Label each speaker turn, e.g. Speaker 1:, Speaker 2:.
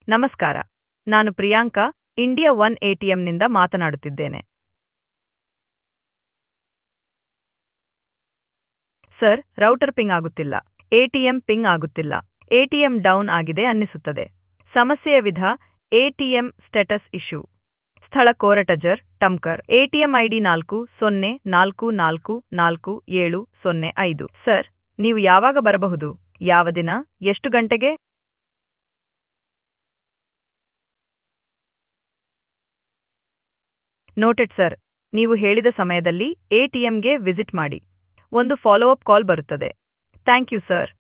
Speaker 1: ನಮಸ್ಕಾರ ನಾನು Priyanka India one ಎಟಿಎಂನಿಂದ ಮಾತನಾಡುತ್ತಿದ್ದೇನೆ ಸರ್ ರೌಟರ್ ಪಿಂಗ್ ಆಗುತ್ತಿಲ್ಲ ಎಟಿಎಂ ಪಿಂಗ್ ಆಗುತ್ತಿಲ್ಲ ಎಟಿಎಂ ಡೌನ್ ಆಗಿದೆ ಅನ್ನಿಸುತ್ತದೆ ಸಮಸ್ಯೆಯ ವಿಧ ಎಟಿಎಂ ಸ್ಟೇಟಸ್ ಇಶ್ಯೂ ಸ್ಥಳ ಕೋರಟಜರ್ ಟಮ್ಕರ್ ಎಟಿಎಂ ಐಡಿ ನಾಲ್ಕು ಸೊನ್ನೆ ನಾಲ್ಕು ನಾಲ್ಕು ನಾಲ್ಕು ಏಳು ಸೊನ್ನೆ ಐದು ಸರ್ ನೀವು ಯಾವಾಗ ಬರಬಹುದು ಯಾವ ದಿನ ಎಷ್ಟು ಗಂಟೆಗೆ ನೋಟೆಡ್ ಸರ್ ನೀವು ಹೇಳಿದ ಸಮಯದಲ್ಲಿ ಎಟಿಎಂಗೆ ವಿಸಿಟ್ ಮಾಡಿ ಒಂದು ಫಾಲೋ ಅಪ್ ಕಾಲ್ ಬರುತ್ತದೆ ಥ್ಯಾಂಕ್ ಯು ಸರ್